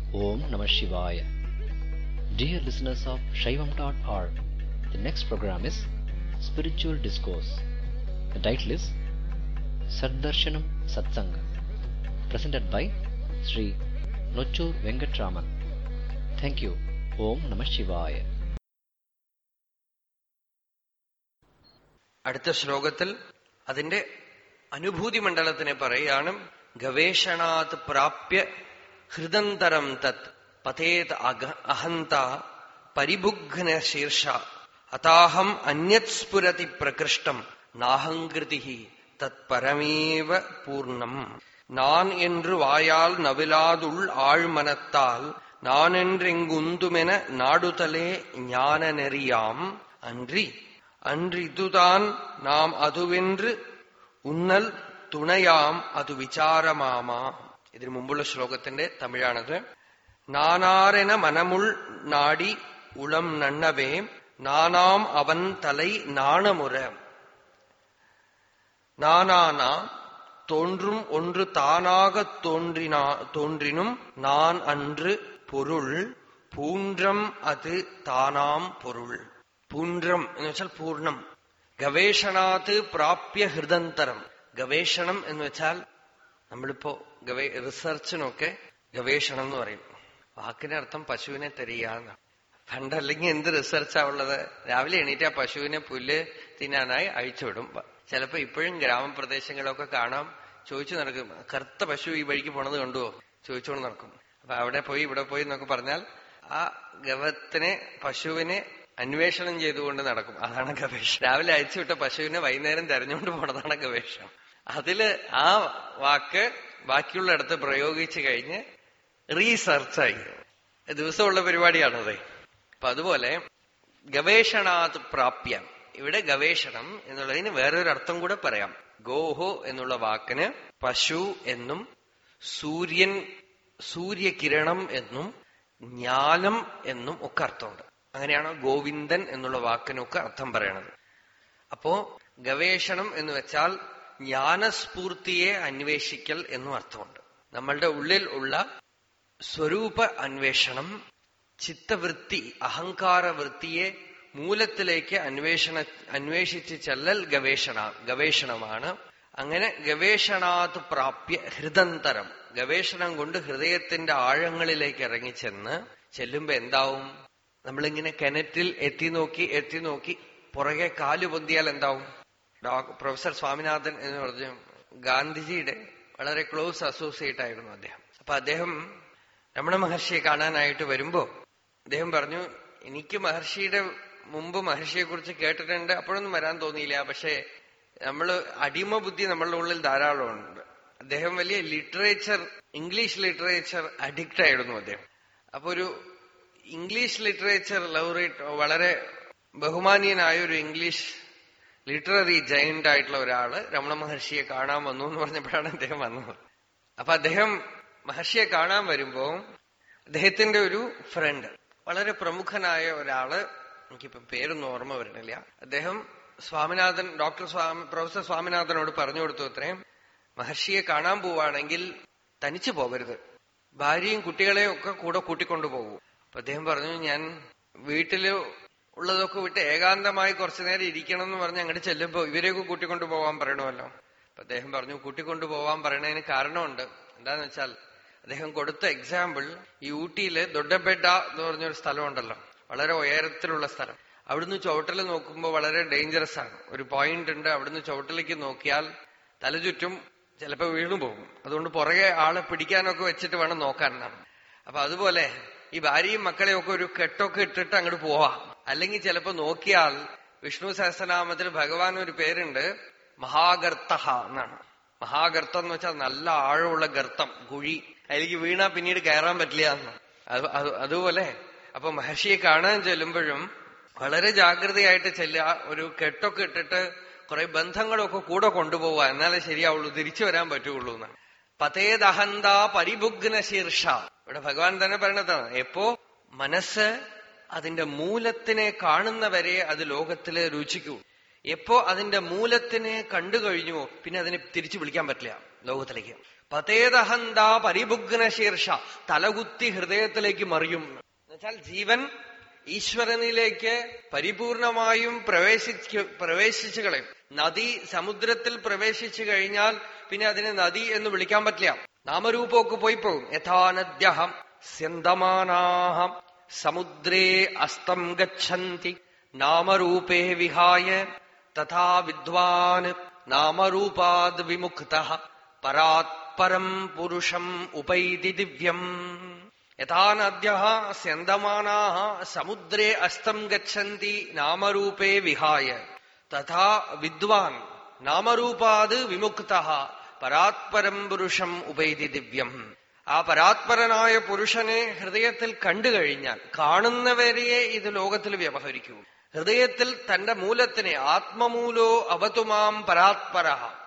Om Namah Shivaya. Dear listeners of Shaivam.org, the next program is Spiritual Discourse. The title is Saddarshanam Satsanga, presented by Sri Nochur Venkatraman. Thank you. Om Namah Shivaya. അടുത്ത ശ്ലോകത്തിൽ അതിന്റെ അനുഭൂതി മണ്ഡലത്തിനെ പറയാണ് ഗവേഷണാത് പ്രാപ്യ ഹൃദന്തരം തത് പതേത് അഗ അഹന്ത പരിബുഘ്ന ശീർഷ അതാഹം അന്യത് സ്ഫുരതി പ്രകൃഷ്ടം നാഹങ്കൃതി தத் பரமேவ பூர்ணம் நான் என்று வாயால் நவிலாதுள் ஆழ்மனத்தால் நானென்றெங்குந்துமென நாடுதலே ஞான நெறியாம் அன்றி அன்றிதுதான் நாம் അതുവെன்று ഉന്നൽ തുണയാം അത് വിചാരമാമാ ഇതിനു മുമ്പുള്ള ശ്ലോകത്തിന്റെ തമിഴാണത് നാനാരെന മനമുൾ നാടി ഉളം നണ്ണവേ നാനാം അവൻ തലൈ നാണമുര நானானா தோன்றும் ஒன்று தானாகத் தோன்றினா தோன்றினும் நான் அன்று பொருள் பூன்றம் அது தானாம் பொருள் പൂണ്ട്രം എന്ന് വെച്ചാൽ പൂർണ്ണം ഗവേഷണാത് പ്രാപ്യ ഹൃദന്തരം ഗവേഷണം എന്ന് വെച്ചാൽ നമ്മളിപ്പോ ഗവേ റിസർച്ചിനൊക്കെ ഗവേഷണം എന്ന് പറയും വാക്കിന്റെ അർത്ഥം പശുവിനെ തരികയാണ് പണ്ടല്ലെങ്കിൽ എന്ത് റിസർച്ചാ ഉള്ളത് രാവിലെ എണീറ്റ് ആ പശുവിനെ പുല്ല് തിന്നാനായി അഴിച്ചുവിടും ചിലപ്പോ ഇപ്പോഴും ഗ്രാമപ്രദേശങ്ങളൊക്കെ കാണാം ചോദിച്ചു നടക്കും കറുത്ത പശു ഈ വഴിക്ക് പോണത് കണ്ടുവോ ചോദിച്ചുകൊണ്ട് നടക്കും അപ്പൊ അവിടെ പോയി ഇവിടെ പോയി എന്നൊക്കെ പറഞ്ഞാൽ ആ ഗവത്തിനെ പശുവിനെ അന്വേഷണം ചെയ്തുകൊണ്ട് നടക്കും അതാണ് ഗവേഷണം രാവിലെ അയച്ചുവിട്ട പശുവിനെ വൈകുന്നേരം തെരഞ്ഞുകൊണ്ട് പോണതാണ് ഗവേഷണം അതില് ആ വാക്ക് ബാക്കിയുള്ളിടത്ത് പ്രയോഗിച്ചു കഴിഞ്ഞ് റീസർച്ചായി ദിവസമുള്ള പരിപാടിയാണത് അപ്പൊ അതുപോലെ ഗവേഷണാത് പ്രാപ്യ ഇവിടെ ഗവേഷണം എന്നുള്ളതിന് വേറൊരു അർത്ഥം കൂടെ പറയാം ഗോഹോ എന്നുള്ള വാക്കിന് പശു എന്നും സൂര്യൻ സൂര്യകിരണം എന്നും ജ്ഞാനം എന്നും ഒക്കെ അർത്ഥമുണ്ട് അങ്ങനെയാണ് ഗോവിന്ദൻ എന്നുള്ള വാക്കിനൊക്കെ അർത്ഥം പറയണത് അപ്പോ ഗവേഷണം എന്ന് വെച്ചാൽ ജ്ഞാനസ്ഫൂർത്തിയെ അന്വേഷിക്കൽ എന്നും അർത്ഥമുണ്ട് നമ്മളുടെ ഉള്ളിൽ ഉള്ള സ്വരൂപ അന്വേഷണം ചിത്തവൃത്തി അഹങ്കാര വൃത്തിയെ മൂലത്തിലേക്ക് അന്വേഷണ അന്വേഷിച്ച് ചെല്ലൽ ഗവേഷണ ഗവേഷണമാണ് അങ്ങനെ ഗവേഷണാത് പ്രാപ്യ ഹൃദന്തരം ഗവേഷണം കൊണ്ട് ഹൃദയത്തിന്റെ ആഴങ്ങളിലേക്ക് ഇറങ്ങിച്ചെന്ന് ചെല്ലുമ്പോ എന്താവും നമ്മളിങ്ങനെ കിണറ്റിൽ എത്തി നോക്കി എത്തി നോക്കി പുറകെ കാല് പൊന്തിയാൽ എന്താവും പ്രൊഫസർ സ്വാമിനാഥൻ എന്ന് പറഞ്ഞു ഗാന്ധിജിയുടെ വളരെ ക്ലോസ് അസോസിയേറ്റ് ആയിരുന്നു അദ്ദേഹം അപ്പൊ അദ്ദേഹം രമണ മഹർഷിയെ കാണാനായിട്ട് വരുമ്പോ അദ്ദേഹം പറഞ്ഞു എനിക്ക് മഹർഷിയുടെ മുമ്പ് മഹർഷിയെ കുറിച്ച് കേട്ടിട്ടുണ്ട് അപ്പോഴൊന്നും വരാൻ തോന്നിയില്ല പക്ഷെ നമ്മള് അടിമ ബുദ്ധി നമ്മളുടെ ഉള്ളിൽ ധാരാളമുണ്ട് അദ്ദേഹം വലിയ ലിറ്ററേച്ചർ ഇംഗ്ലീഷ് ലിറ്ററേച്ചർ അഡിക്റ്റ് ആയിരുന്നു അദ്ദേഹം അപ്പൊ ഒരു ഇംഗ്ലീഷ് ലിറ്ററേച്ചർ ലൗറേറ്റ് വളരെ ബഹുമാനീയനായ ഒരു ഇംഗ്ലീഷ് ലിറ്റററി ജയന്റ് ആയിട്ടുള്ള ഒരാള് രമണ മഹർഷിയെ കാണാൻ വന്നു എന്ന് പറഞ്ഞപ്പോഴാണ് അദ്ദേഹം വന്നത് അപ്പൊ അദ്ദേഹം മഹർഷിയെ കാണാൻ വരുമ്പോ അദ്ദേഹത്തിന്റെ ഒരു ഫ്രണ്ട് വളരെ പ്രമുഖനായ ഒരാള് എനിക്കിപ്പോ പേരൊന്നും ഓർമ്മ വരുന്നില്ല അദ്ദേഹം സ്വാമിനാഥൻ ഡോക്ടർ സ്വാമി പ്രൊഫസർ സ്വാമിനാഥനോട് പറഞ്ഞു കൊടുത്തു അത്രയും മഹർഷിയെ കാണാൻ പോവാണെങ്കിൽ തനിച്ചു പോകരുത് ഭാര്യയും കുട്ടികളെയും ഒക്കെ കൂടെ കൂട്ടിക്കൊണ്ടു പോകൂ അപ്പൊ അദ്ദേഹം പറഞ്ഞു ഞാൻ വീട്ടില് ഉള്ളതൊക്കെ വിട്ട് ഏകാന്തമായി കുറച്ചു നേരം ഇരിക്കണം എന്ന് പറഞ്ഞ് അങ്ങോട്ട് ചെല്ലുമ്പോ ഇവരെയൊക്കെ കൂട്ടിക്കൊണ്ടു പോവാൻ പറയണമല്ലോ അപ്പൊ അദ്ദേഹം പറഞ്ഞു കൂട്ടിക്കൊണ്ടു പോവാൻ പറയണതിന് കാരണമുണ്ട് എന്താന്ന് വെച്ചാൽ അദ്ദേഹം കൊടുത്ത എക്സാമ്പിൾ ഈ ഊട്ടിയില് ദൊഡബെഡ എന്ന് പറഞ്ഞൊരു സ്ഥലമുണ്ടല്ലോ വളരെ ഉയരത്തിലുള്ള സ്ഥലം അവിടുന്ന് ചുവട്ടിൽ നോക്കുമ്പോൾ വളരെ ഡേഞ്ചറസ് ആണ് ഒരു പോയിന്റ് ഉണ്ട് അവിടുന്ന് ചുവട്ടിലേക്ക് നോക്കിയാൽ തലചുറ്റും ചിലപ്പോ വീണു പോകും അതുകൊണ്ട് പുറകെ ആളെ പിടിക്കാനൊക്കെ വെച്ചിട്ട് വേണം നോക്കാൻ അപ്പൊ അതുപോലെ ഈ ഭാര്യയും മക്കളെയൊക്കെ ഒരു കെട്ടൊക്കെ ഇട്ടിട്ട് അങ്ങോട്ട് പോവാം അല്ലെങ്കിൽ ചിലപ്പോ നോക്കിയാൽ വിഷ്ണു സഹസ്രനാമത്തിൽ ഭഗവാൻ ഒരു പേരുണ്ട് മഹാഗർത്ത എന്നാണ് മഹാഗർത്തം എന്ന് വെച്ചാൽ നല്ല ആഴമുള്ള ഗർത്തം കുഴി അതിലേക്ക് വീണാ പിന്നീട് കയറാൻ പറ്റില്ല എന്ന് അതുപോലെ അപ്പൊ മഹർഷിയെ കാണാൻ ചെല്ലുമ്പോഴും വളരെ ജാഗ്രതയായിട്ട് ചെല്ലുക ഒരു കെട്ടൊക്കെ ഇട്ടിട്ട് കുറെ ബന്ധങ്ങളൊക്കെ കൂടെ കൊണ്ടുപോവുക എന്നാലേ ശരിയാവുള്ളൂ തിരിച്ചു വരാൻ പറ്റുള്ളൂ എന്നാണ് പതേദഹന്ത പരിഭുഗ്ന ശീർഷ ഇവിടെ ഭഗവാൻ തന്നെ പറയണതാണ് എപ്പോ മനസ്സ് അതിന്റെ മൂലത്തിനെ കാണുന്നവരെ അത് ലോകത്തില് രുചിക്കൂ എപ്പോ അതിന്റെ മൂലത്തിനെ കണ്ടു കഴിഞ്ഞുവോ പിന്നെ അതിനെ തിരിച്ചു വിളിക്കാൻ പറ്റില്ല ലോകത്തിലേക്ക് പതേതഹന്ത പരിഭുഗ്ന ശീർഷ തലകുത്തി ഹൃദയത്തിലേക്ക് മറിയും എന്നുവെച്ചാൽ ജീവൻ ഈശ്വരനിലേക്ക് പരിപൂർണമായും പ്രവേശിച്ച് പ്രവേശിച്ചു കളയും നദി സമുദ്രത്തിൽ പ്രവേശിച്ചു കഴിഞ്ഞാൽ പിന്നെ അതിനെ നദി എന്ന് വിളിക്കാൻ പറ്റില്ല നാമരൂപമൊക്കെ പോയി പോകും യഥാ നദ്യഹം സ്യന്തമാനാഹം സമുദ്രേ അസ്തം ഗച്ഛന്തി നാമരൂപേ വിഹായ തഥാ വിദ്വാൻ നാമരൂപാദ് വിമുക്ത പരാത്പരം പുരുഷം ഉപൈതി ദിവ്യം യഥാ നദ്യ സ്യന്തമാനാ സമുദ്രേ അസ്തം ഗച്ഛന്തി നാമരൂപേ വിഹായ തഥാ വിദ്വാൻ നാമരൂപാത് വിമുക്ത പരാത്പരം പുരുഷം ഉപൈതി ദിവ്യം ആ പരാത്പരനായ പുരുഷനെ ഹൃദയത്തിൽ കണ്ടു കഴിഞ്ഞാൽ കാണുന്നവരെയെ ഇത് ലോകത്തിൽ വ്യവഹരിക്കൂ ഹൃദയത്തിൽ തന്റെ മൂലത്തിനെ ആത്മമൂലോ അവതുമാം പരാത്പര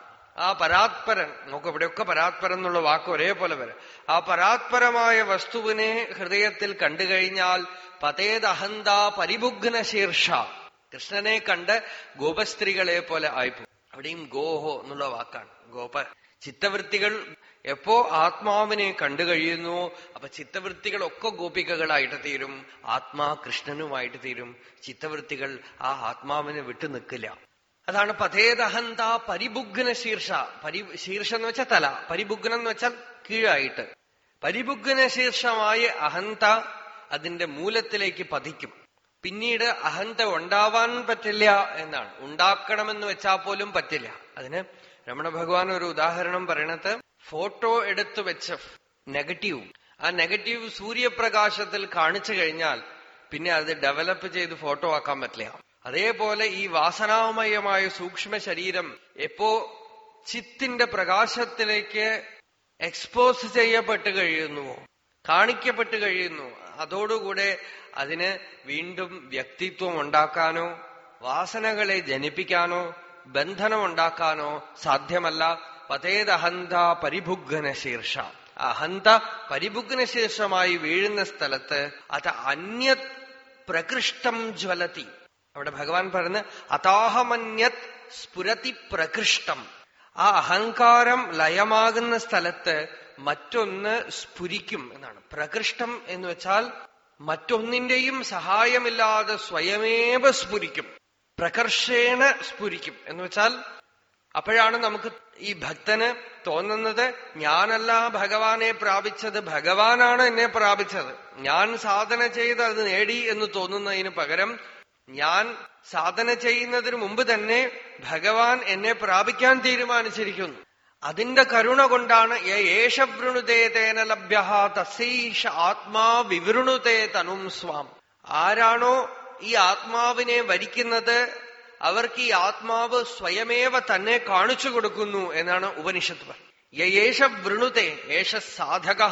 ആ പരാത്പരൻ നമുക്ക് ഇവിടെയൊക്കെ പരാത്പരം എന്നുള്ള വാക്ക് ഒരേപോലെ വരും ആ പരാത്പരമായ വസ്തുവിനെ ഹൃദയത്തിൽ കണ്ടു കഴിഞ്ഞാൽ പതേദഹന്ത പരിഭുഗ്ന ശീർഷ കൃഷ്ണനെ കണ്ട് ഗോപസ്ത്രീകളെ പോലെ ആയിപ്പോ അവിടെയും ഗോഹോ എന്നുള്ള വാക്കാണ് ഗോപ ചിത്തവൃത്തികൾ എപ്പോ ആത്മാവിനെ കണ്ടു കഴിയുന്നു അപ്പൊ ചിത്തവൃത്തികളൊക്കെ ഗോപികകളായിട്ട് തീരും ആത്മാ കൃഷ്ണനുമായിട്ട് തീരും ചിത്തവൃത്തികൾ ആ ആത്മാവിനെ വിട്ടു നിൽക്കില്ല അതാണ് പതേദഹന്ത പരിഭുഗ്ന ശീർഷ പരി ശീർഷ എന്ന് വെച്ചാൽ തല പരിഭുഗ്നം എന്ന് വെച്ചാൽ കീഴായിട്ട് പരിഭുഗ്ന ശീർഷമായ അഹന്ത അതിന്റെ മൂലത്തിലേക്ക് പതിക്കും പിന്നീട് അഹന്ത ഉണ്ടാവാൻ പറ്റില്ല എന്നാണ് ഉണ്ടാക്കണമെന്ന് വെച്ചാൽ പോലും പറ്റില്ല അതിന് രമണ ഭഗവാൻ ഒരു ഉദാഹരണം പറയണത് ഫോട്ടോ എടുത്തു വെച്ച നെഗറ്റീവ് ആ നെഗറ്റീവ് സൂര്യപ്രകാശത്തിൽ കാണിച്ചു കഴിഞ്ഞാൽ പിന്നെ അത് ഡെവലപ്പ് ചെയ്ത് ഫോട്ടോ ആക്കാൻ പറ്റില്ല അതേപോലെ ഈ വാസനാമയമായ സൂക്ഷ്മ ശരീരം എപ്പോ ചിത്തിന്റെ പ്രകാശത്തിലേക്ക് എക്സ്പോസ് ചെയ്യപ്പെട്ട് കഴിയുന്നുവോ കാണിക്കപ്പെട്ട് കഴിയുന്നു അതോടുകൂടെ അതിന് വീണ്ടും വ്യക്തിത്വം ഉണ്ടാക്കാനോ വാസനകളെ ജനിപ്പിക്കാനോ ബന്ധനമുണ്ടാക്കാനോ സാധ്യമല്ല പതേദഹന്ത പരിഭുഗ്ന ശീർഷ അഹന്ത പരിഭുഗ്ന ശീർഷമായി വീഴുന്ന സ്ഥലത്ത് അത് അന്യത് പ്രകൃഷ്ടം ജ്വലതി അവിടെ ഭഗവാൻ പറഞ്ഞ് അതാഹമന്യത് സ്ഫുരതി പ്രകൃഷ്ടം ആ അഹങ്കാരം ലയമാകുന്ന സ്ഥലത്ത് മറ്റൊന്ന് സ്ഫുരിക്കും എന്നാണ് പ്രകൃഷ്ടം എന്ന് വെച്ചാൽ മറ്റൊന്നിന്റെയും സഹായമില്ലാതെ സ്വയമേവ സ്ഫുരിക്കും പ്രകർഷേണ സ്ഫുരിക്കും എന്ന് വെച്ചാൽ അപ്പോഴാണ് നമുക്ക് ഈ ഭക്തന് തോന്നുന്നത് ഞാനല്ല ഭഗവാനെ പ്രാപിച്ചത് ഭഗവാനാണ് എന്നെ പ്രാപിച്ചത് ഞാൻ സാധന ചെയ്ത് അത് നേടി എന്ന് തോന്നുന്നതിന് പകരം ഞാൻ സാധന ചെയ്യുന്നതിന് മുമ്പ് തന്നെ ഭഗവാൻ എന്നെ പ്രാപിക്കാൻ തീരുമാനിച്ചിരിക്കുന്നു അതിന്റെ കരുണ കൊണ്ടാണ് യേശ വൃണുതേ തേന ലഭ്യ തസ്സൈഷ ആത്മാ വിവൃണുതേ തനും സ്വാം ആരാണോ ഈ ആത്മാവിനെ വരിക്കുന്നത് അവർക്ക് ഈ ആത്മാവ് സ്വയമേവ തന്നെ കാണിച്ചു കൊടുക്കുന്നു എന്നാണ് ഉപനിഷത്ത് പറയുന്നത് യേശ വൃണുതേ യേശ സാധക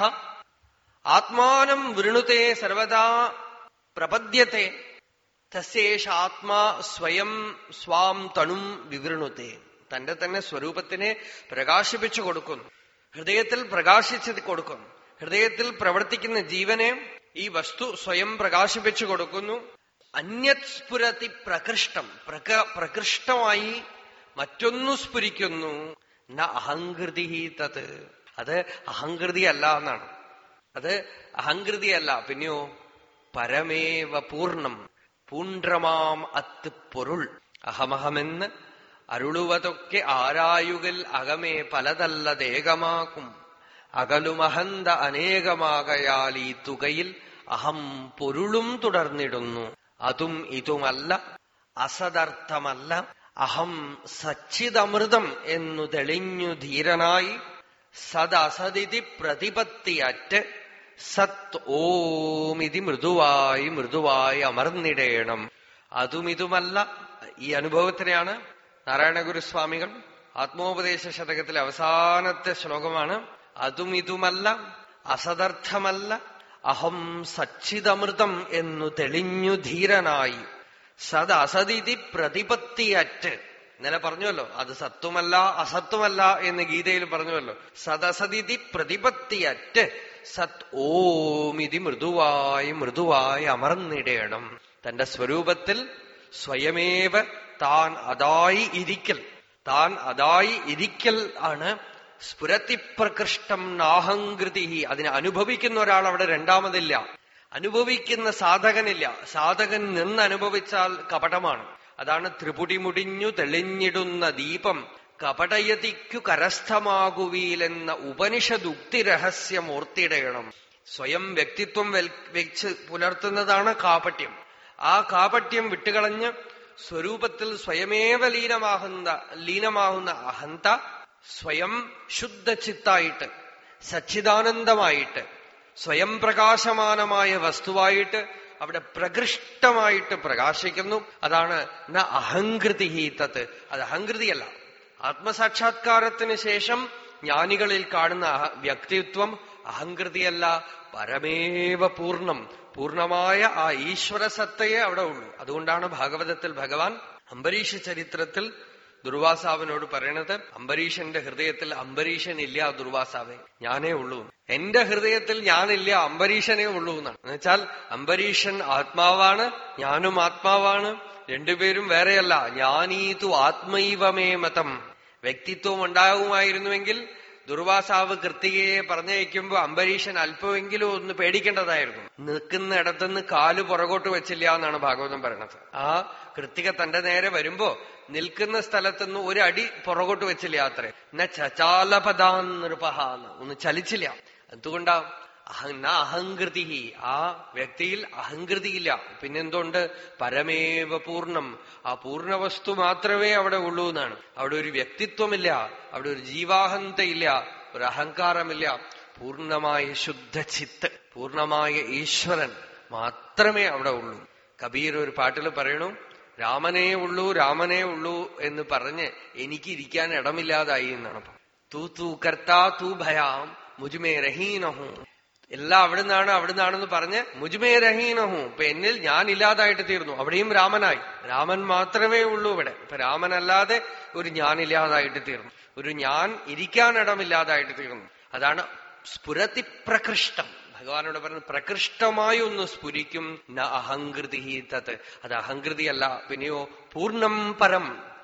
ആത്മാനം വൃണുതേ സർവദാ പ്രപദ്യത്തെ തസ്യേഷ ആത്മാ സ്വയം സ്വാം തണും വിവൃണുത്തെ തന്റെ തന്നെ സ്വരൂപത്തിനെ പ്രകാശിപ്പിച്ചു കൊടുക്കുന്നു ഹൃദയത്തിൽ പ്രകാശിച്ച് കൊടുക്കുന്നു ഹൃദയത്തിൽ പ്രവർത്തിക്കുന്ന ജീവനെ ഈ വസ്തു സ്വയം പ്രകാശിപ്പിച്ചു കൊടുക്കുന്നു അന്യത് സ്ഫുരതി പ്രകൃഷ്ടം പ്രക പ്രകൃഷ്ടമായി മറ്റൊന്നു സ്ഫുരിക്കുന്നു ന അഹങ്കൃതി തത് അത് അഹങ്കൃതിയല്ല എന്നാണ് അത് അഹങ്കൃതിയല്ല പിന്നെയോ പരമേവ പൂർണം പൂണ്ട്രമാം അത്ത് പൊരുൾ അഹമഹമെന്ന് അരുളുവതൊക്കെ ആരായുകിൽ അകമേ പലതല്ലതേകമാക്കും അകലുമഹന്ത അനേകമാകയാൽ ഈ തുകയിൽ അഹം പൊരുളും തുടർന്നിടുന്നു അതും ഇതുമല്ല അസദർത്ഥമല്ല അഹം സച്ചിതമൃതം എന്നു തെളിഞ്ഞു ധീരനായി സദസദിതി പ്രതിപത്തിയറ്റ് സത് ഓമിതി മൃദുവായി മൃദുവായി അമർന്നിടേണം അതുമിതുമല്ല ഈ അനുഭവത്തിനെയാണ് നാരായണഗുരുസ്വാമികൾ ആത്മോപദേശ ശതകത്തിലെ അവസാനത്തെ ശ്ലോകമാണ് അതും ഇതുമല്ല അസദർത്ഥമല്ല അഹം സച്ചിതമൃതം എന്നു തെളിഞ്ഞു ധീരനായി സത് അസതിഥി പ്രതിപത്തിയറ്റ് ഇന്നലെ പറഞ്ഞുവല്ലോ അത് സത്വമല്ല അസത്വമല്ല എന്ന് ഗീതയിൽ പറഞ്ഞുവല്ലോ സദസതിഥി പ്രതിപത്തിയറ്റ് സത് ഓമിതി മൃദുവായി മൃദുവായി അമർന്നിടേണം തന്റെ സ്വരൂപത്തിൽ സ്വയമേവ താൻ അതായി ഇരിക്കൽ താൻ അതായി ഇരിക്കൽ ആണ് സ്ഫുരത്തി പ്രകൃഷ്ടം നാഹങ്കൃതി അതിനെ അനുഭവിക്കുന്ന ഒരാൾ അവിടെ രണ്ടാമതില്ല അനുഭവിക്കുന്ന സാധകനില്ല സാധകൻ നിന്ന് അനുഭവിച്ചാൽ കപടമാണ് അതാണ് ത്രിപുടി മുടിഞ്ഞു തെളിഞ്ഞിടുന്ന ദീപം കപടയതിക്കു കരസ്ഥമാകുവീലെന്ന ഉപനിഷദുക്തി രഹസ്യമൂർത്തിടയണം സ്വയം വ്യക്തിത്വം വെൽ- വെച്ച് പുലർത്തുന്നതാണ് കാപട്യം ആ കാപട്യം വിട്ടുകളഞ്ഞ് സ്വരൂപത്തിൽ സ്വയമേവ ലീനമാകുന്ന ലീനമാകുന്ന അഹന്ത സ്വയം ശുദ്ധചിത്തായിട്ട് സച്ചിദാനന്ദമായിട്ട് സ്വയം പ്രകാശമാനമായ വസ്തുവായിട്ട് അവിടെ പ്രകൃഷ്ടമായിട്ട് പ്രകാശിക്കുന്നു അതാണ് ന അഹങ്കൃതി തത് അത് അഹങ്കൃതിയല്ല ആത്മസാക്ഷാത്കാരത്തിന് ശേഷം ജ്ഞാനികളിൽ കാണുന്ന അഹ- വ്യക്തിത്വം അഹങ്കൃതിയല്ല പരമേവ പൂർണ്ണം പൂർണമായ ആ ഈശ്വര സത്തയെ അവിടെ ഉള്ളൂ അതുകൊണ്ടാണ് ഭാഗവതത്തിൽ ഭഗവാൻ അംബരീഷ ചരിത്രത്തിൽ ദുർവാസാവിനോട് പറയണത് അംബരീഷന്റെ ഹൃദയത്തിൽ അംബരീഷൻ ഇല്ല ദുർവാസാവെ ഞാനേ ഉള്ളൂ എന്റെ ഹൃദയത്തിൽ ഞാനില്ല അംബരീഷനേ ഉള്ളൂ എന്നാണ് എന്നുവെച്ചാൽ അംബരീഷൻ ആത്മാവാണ് ഞാനും ആത്മാവാണ് രണ്ടുപേരും വേറെയല്ല ഞാനീതു ആത്മൈവമേ മതം വ്യക്തിത്വം ഉണ്ടാകുമായിരുന്നുവെങ്കിൽ ദുർവാസാവ് കൃത്തികയെ പറഞ്ഞയക്കുമ്പോ അംബരീഷൻ അല്പമെങ്കിലും ഒന്ന് പേടിക്കേണ്ടതായിരുന്നു നിൽക്കുന്ന ഇടത്തുനിന്ന് കാല് പുറകോട്ട് വെച്ചില്ല എന്നാണ് ഭാഗവതം പറയണത് ആ കൃത്തിക തന്റെ നേരെ വരുമ്പോ നിൽക്കുന്ന സ്ഥലത്തുനിന്ന് ഒരു അടി പുറകോട്ട് വെച്ചില്ല അത്രേ ന ചചാലപദാൻ നൃപഹ എന്ന് ഒന്ന് ചലിച്ചില്ല എന്തുകൊണ്ടാ അഹ ന അഹങ്കൃതി ആ വ്യക്തിയിൽ അഹങ്കൃതിയില്ല പിന്നെന്തുണ്ട് പരമേവ പൂർണ്ണം ആ പൂർണ്ണ വസ്തു മാത്രമേ അവിടെ ഉള്ളൂ എന്നാണ് അവിടെ ഒരു വ്യക്തിത്വമില്ല അവിടെ ഒരു ജീവാഹന്തയില്ല ഒരു അഹങ്കാരമില്ല പൂർണ്ണമായ ശുദ്ധചിത്ത് പൂർണ്ണമായ ഈശ്വരൻ മാത്രമേ അവിടെ ഉള്ളൂ കബീർ ഒരു പാട്ടിൽ പറയണു രാമനേ ഉള്ളൂ രാമനേ ഉള്ളൂ എന്ന് പറഞ്ഞ് എനിക്ക് ഇരിക്കാൻ ഇടമില്ലാതായി എന്നാണ് തൂ തൂ കർത്താ തൂ ഭയാം മുജുമേ രഹീനഹു എല്ലാം അവിടുന്നാണ് അവിടുന്നാണെന്ന് പറഞ്ഞ് മുജുമേ രഹീനഹു ഇപ്പൊ എന്നിൽ ഞാൻ ഇല്ലാതായിട്ട് തീർന്നു അവിടെയും രാമനായി രാമൻ മാത്രമേ ഉള്ളൂ ഇവിടെ ഇപ്പൊ രാമനല്ലാതെ ഒരു ഞാൻ ഇല്ലാതായിട്ട് തീർന്നു ഒരു ഞാൻ ഇരിക്കാൻ ഇടമില്ലാതായിട്ട് തീർന്നു അതാണ് സ്ഫുരതി പ്രകൃഷ്ടം ഭഗവാനോട് പറഞ്ഞു പ്രകൃഷ്ടമായി ഒന്ന് സ്ഫുരിക്കും ന അഹങ്കൃതി തത് അത് അഹങ്കൃതിയല്ല പിന്നെയോ പൂർണ്ണം പരം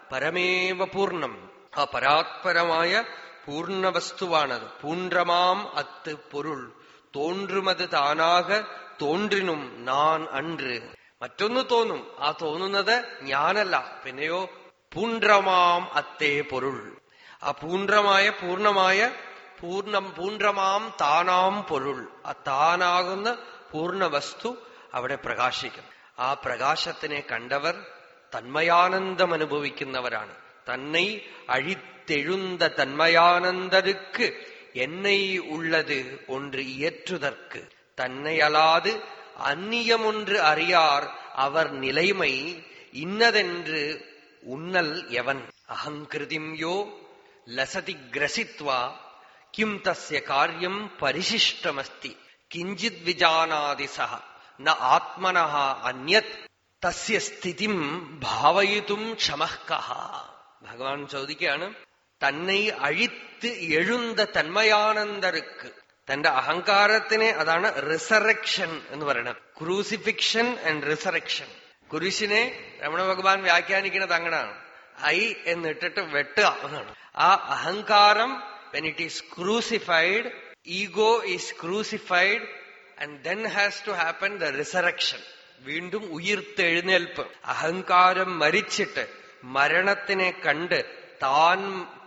പരമേവ പൂർണ്ണം ആ പരാത്പരമായ പൂർണ്ണ വസ്തുവാണത് പൂണ്ഡമാം അത്ത് പൊരുൾ തോன்றுമത് താനാക തോன்றிനും നാൻ അன்று മറ്റൊന്ന് തോന്നും ആ തോന്നുന്നത് ഞാനല്ല പിന്നെയോ പൂണ്ഡമാം അത്തേ പൊരുൾ ആ പൂണ്ഡമായ പൂർണമായ പൂർണ്ണം പൂണ്ഡമാം താനാം പൊരുൾ ആ താനാകുന്ന പൂർണ്ണ വസ്തു അവിടെ പ്രകാശിക്കും ആ പ്രകാശത്തിനെ കണ്ടവർ തന്മയാനന്ദം അനുഭവിക്കുന്നവരാണ് തന്നൈ അഴിത്തെഴുந்த தன்மயானந்தருக்கு என்னை உள்ளது ஒன்று இயற்றுதற்கு தன்னையலாது அந்நியமொன்று அறியார் அவர் நிலைமை இன்னதென்று உன்னல் எவன் அகங்கிருதிம் யோ லசதி கிரசித்வா கிம் தஸ்ய காரியம் பரிசிஷ்டமஸ்தி கிஞ்சித் விஜானாதி சக ந ஆத்மனः அந்யத் തസ്യ സ്ഥിതിം ഭാവയിതും ക്ഷമഃക്കഹ ഭഗവാൻ ചോദിക്കുകയാണ് തന്നെ അഴിത്ത് എഴുந்த തന്മയാനന്ദർക്ക് തന്റെ അഹങ്കാരത്തിനെ അതാണ് റിസറക്ഷൻ എന്ന് പറയുന്നത് ക്രൂസിഫിക്ഷൻ ആൻഡ് റിസറക്ഷൻ കുരിശിനെ രമണ ഭഗവാൻ വ്യാഖ്യാനിക്കുന്നത് അങ്ങനെയാണ് ഐ എന്നിട്ടിട്ട് വെട്ടുക എന്നാണ് ആ അഹങ്കാരം when it is crucified ego is crucified and then has to happen the resurrection വീണ്ടും ഉയിർത്തെഴുന്നേൽപ്പ് അഹങ്കാരം മരിച്ചിട്ട് മരണത്തിനെ കണ്ട് താൻ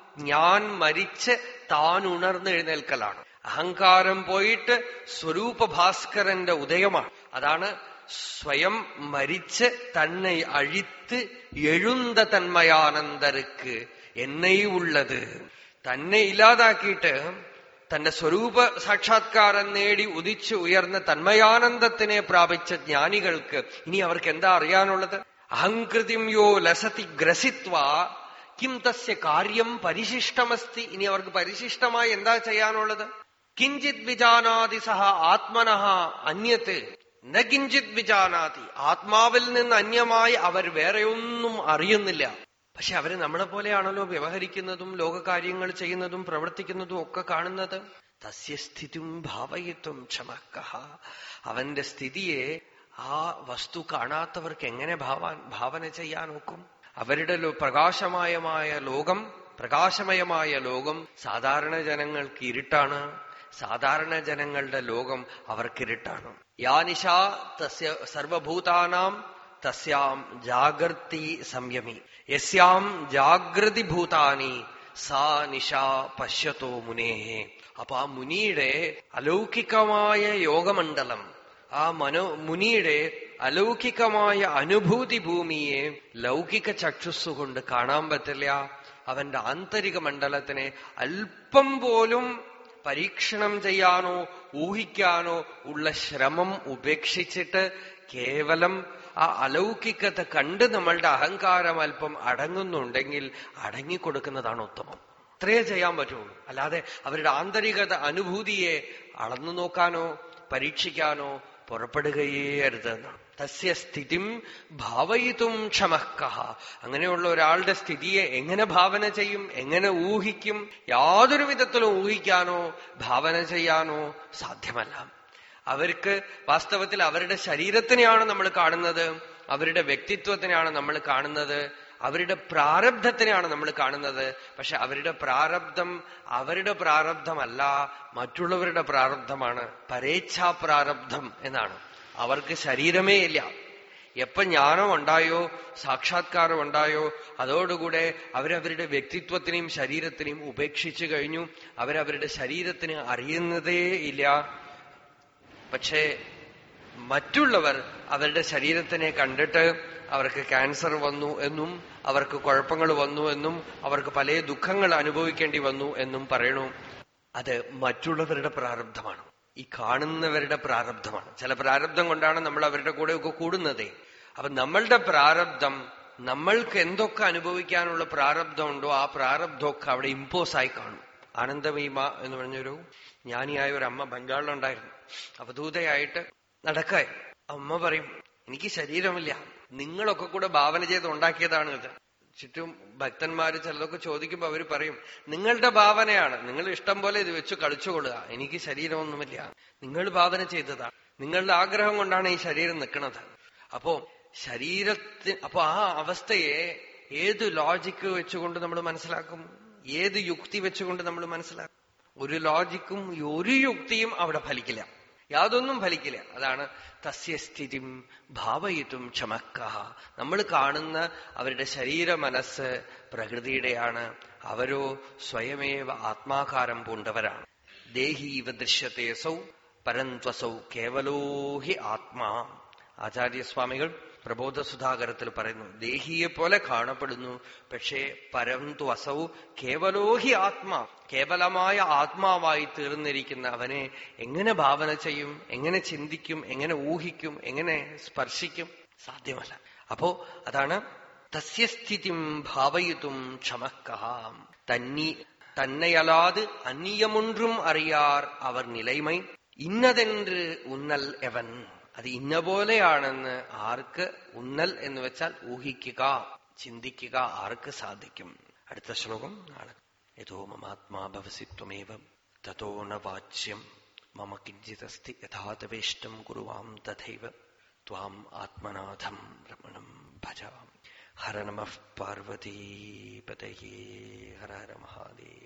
ഞാൻ മരിച്ച് താൻ ഉണർന്നെഴുന്നേൽക്കലാണ് അഹങ്കാരം പോയിട്ട് സ്വരൂപ ഭാസ്കരന്റെ ഉദയമാണ് അതാണ് സ്വയം മരിച്ച് തന്നെ അഴിത്ത് എഴുந்த തന്മയാനന്ദർക്ക് എന്നെ ഉള്ളത് തന്നെ ഇല്ലാതാക്കിയിട്ട് തന്റെ സ്വരൂപ സാക്ഷാത്കാരം നേടി ഉദിച്ചു ഉയർന്ന തന്മയാനന്ദത്തിനെ പ്രാപിച്ച ജ്ഞാനികൾക്ക് ഇനി അവർക്ക് എന്താ അറിയാനുള്ളത് അഹങ്കൃതിം യോ ലസതി ഗ്രസിത്വ കിം തസ്യ കാര്യം പരിശിഷ്ടമസ്തി ഇനി അവർക്ക് പരിശിഷ്ടമായി എന്താ ചെയ്യാനുള്ളത് കിഞ്ചിത് വിജാനാതി സഹ ആത്മനഃ അന്യത്ത് ന കിഞ്ചിത് വിജാനാതി ആത്മാവിൽ നിന്ന് അന്യമായി അവർ വേറെയൊന്നും അറിയുന്നില്ല പക്ഷെ അവര് നമ്മളെ പോലെയാണല്ലോ വ്യവഹരിക്കുന്നതും ലോകകാര്യങ്ങൾ ചെയ്യുന്നതും പ്രവർത്തിക്കുന്നതും ഒക്കെ കാണുന്നത് തസ്യസ്ഥിതിം ഭാവയിത്വം ക്ഷമക്കഹ അവന്റെ സ്ഥിതിയെ ആ വസ്തു കാണാത്തവർക്ക് എങ്ങനെ ഭാവാൻ ഭാവന ചെയ്യാൻ നോക്കും അവരുടെ ലോ- പ്രകാശമയമായ ലോകം പ്രകാശമയമായ ലോകം സാധാരണ ജനങ്ങൾക്ക് ഇരുട്ടാണ് സാധാരണ ജനങ്ങളുടെ ലോകം അവർക്കിരുട്ടാണ് യാ നിശ തസ്യ സർവഭൂതാനാം തസ്യാം ജാഗ്രതി സംയമി യസ്യാം ജാഗ്രതി ഭൂതാനി സാ നിശ പശ്യത്തോ മുനേഹേ അപ്പൊ ആ മുനിയുടെ അലൗകികമായ യോഗമണ്ഡലം ആ മനോ മുനിയുടെ അലൗകികമായ അനുഭൂതി ഭൂമിയെ ലൗകിക ചക്ഷുസ്സുകൊണ്ട് കാണാൻ പറ്റില്ല അവന്റെ ആന്തരിക മണ്ഡലത്തിനെ അല്പം പോലും പരീക്ഷണം ചെയ്യാനോ ഊഹിക്കാനോ ഉള്ള ശ്രമം ഉപേക്ഷിച്ചിട്ട് കേവലം ആ അലൗകികത കണ്ട് നമ്മളുടെ അഹങ്കാരം അല്പം അടങ്ങുന്നുണ്ടെങ്കിൽ അടങ്ങിക്കൊടുക്കുന്നതാണ് ഉത്തമം അത്രയേ ചെയ്യാൻ പറ്റുള്ളൂ അല്ലാതെ അവരുടെ ആന്തരികത അനുഭൂതിയെ അളന്നു നോക്കാനോ പരീക്ഷിക്കാനോ പുറപ്പെടുകയേ അരുതെന്നാണ് തസ്യ സ്ഥിതിം ഭാവയിത്തും ക്ഷമക്കഹ അങ്ങനെയുള്ള ഒരാളുടെ സ്ഥിതിയെ എങ്ങനെ ഭാവന ചെയ്യും എങ്ങനെ ഊഹിക്കും യാതൊരു വിധത്തിലും ഊഹിക്കാനോ ഭാവന ചെയ്യാനോ സാധ്യമല്ല അവർക്ക് വാസ്തവത്തിൽ അവരുടെ ശരീരത്തിനെയാണ് നമ്മൾ കാണുന്നത് അവരുടെ വ്യക്തിത്വത്തിനെയാണ് നമ്മൾ കാണുന്നത് അവരുടെ പ്രാരബ്ധത്തിനെയാണ് നമ്മൾ കാണുന്നത് പക്ഷെ അവരുടെ പ്രാരബ്ധം അവരുടെ പ്രാരബ്ധമല്ല മറ്റുള്ളവരുടെ പ്രാരബ്ധമാണ് പരേച്ഛാ പ്രാരബ്ധം എന്നാണ് അവർക്ക് ശരീരമേ ഇല്ല എപ്പോ ജ്ഞാനം ഉണ്ടായോ സാക്ഷാത്കാരം ഉണ്ടായോ അതോടുകൂടെ അവരവരുടെ വ്യക്തിത്വത്തിനെയും ശരീരത്തിനെയും ഉപേക്ഷിച്ചു കഴിഞ്ഞു അവരവരുടെ ശരീരത്തിന് അറിയുന്നതേ ഇല്ല പക്ഷേ മറ്റുള്ളവർ അവരുടെ ശരീരത്തിനെ കണ്ടിട്ട് അവർക്ക് ക്യാൻസർ വന്നു എന്നും അവർക്ക് കുഴപ്പങ്ങൾ വന്നു എന്നും അവർക്ക് പല ദുഃഖങ്ങൾ അനുഭവിക്കേണ്ടി വന്നു എന്നും പറയണു അത് മറ്റുള്ളവരുടെ പ്രാരബ്ധമാണ് ഈ കാണുന്നവരുടെ പ്രാരബ്ധമാണ് ചില പ്രാരബ്ധം കൊണ്ടാണ് നമ്മൾ അവരുടെ കൂടെ ഒക്കെ കൂടുന്നതേ അപ്പൊ നമ്മളുടെ പ്രാരബ്ധം നമ്മൾക്ക് എന്തൊക്കെ അനുഭവിക്കാനുള്ള പ്രാരബ്ധമുണ്ടോ ആ പ്രാരബ്ധമൊക്കെ അവിടെ ഇമ്പോസ് ആയി കാണും ആനന്ദമീമ എന്ന് പറഞ്ഞൊരു ജ്ഞാനിയായ ഒരു അമ്മ ബംഗാളിലുണ്ടായിരുന്നു അവധൂതയായിട്ട് നടക്കായി അമ്മ പറയും എനിക്ക് ശരീരമില്ല നിങ്ങളൊക്കെ കൂടെ ഭാവന ചെയ്ത് ഉണ്ടാക്കിയതാണ് ഇത് ചുറ്റും ഭക്തന്മാര് ചിലതൊക്കെ ചോദിക്കുമ്പോ അവര് പറയും നിങ്ങളുടെ ഭാവനയാണ് നിങ്ങൾ ഇഷ്ടം പോലെ ഇത് വെച്ച് കളിച്ചുകൊള്ളുക എനിക്ക് ശരീരമൊന്നുമില്ല നിങ്ങൾ ഭാവന ചെയ്തതാണ് നിങ്ങളുടെ ആഗ്രഹം കൊണ്ടാണ് ഈ ശരീരം നിൽക്കുന്നത് അപ്പോ ശരീരത്തിന് അപ്പൊ ആ അവസ്ഥയെ ഏത് ലോജിക്ക് വെച്ചുകൊണ്ട് നമ്മൾ മനസ്സിലാക്കും ഏത് യുക്തി വെച്ചുകൊണ്ട് നമ്മൾ മനസ്സിലാക്കും ഒരു ലോജിക്കും ഒരു യുക്തിയും അവിടെ ഫലിക്കില്ല യാതൊന്നും ഫലിക്കില്ല അതാണ് തസ്യസ്ഥിതിം ഭാവയിത്തും ക്ഷമക്ക നമ്മൾ കാണുന്ന അവരുടെ ശരീര മനസ്സ് പ്രകൃതിയുടെയാണ് അവരോ സ്വയമേവ ആത്മാകാരം പൂണ്ടവരാണ് ദേഹീവ ദൃശ്യത്തെ സൗ പരന്ത്വസൗ കേവലോ ഹി ആത്മാ ആചാര്യസ്വാമികൾ പ്രബോധ സുധാകരത്തിൽ പറയുന്നു ദേഹിയെ പോലെ കാണപ്പെടുന്നു പക്ഷേ പരന്തു അസൗ കേവലോ ഹി ആത്മാ കേവലമായ ആത്മാവായി തീർന്നിരിക്കുന്ന അവനെ എങ്ങനെ ഭാവന ചെയ്യും എങ്ങനെ ചിന്തിക്കും എങ്ങനെ ഊഹിക്കും എങ്ങനെ സ്പർശിക്കും സാധ്യമല്ല അപ്പോ അതാണ് തസ്യസ്ഥിതിം ഭാവയിത്തും ക്ഷമക്കാം തന്നി തന്നെയല്ലാത് അന്യമൊன்றுം അറിയാർ അവർ നിലൈമൈ ഇന്നതെன்று ഉന്നൽ എവൻ അത് ഇന്ന പോലെയാണെന്ന് ആർക്ക് ഉന്നൽ എന്ന് വെച്ചാൽ ഊഹിക്കുക ചിന്തിക്കുക ആർക്ക് സാധിക്കും അടുത്ത ശ്ലോകം നാളെ യഥോ മമാത്മാ ഭവസി ത്വമേവ തഥോ ന വാച്യം മമ കിഞ്ചിതസ്തി യഥാതവേഷ്ടം കുറുവാം തഥൈവ ത്വാം ആത്മനാഥം രമണം ഭജാം ഹര നമഃ പാർവതീപതയേ ഹര ഹര മഹാദേവ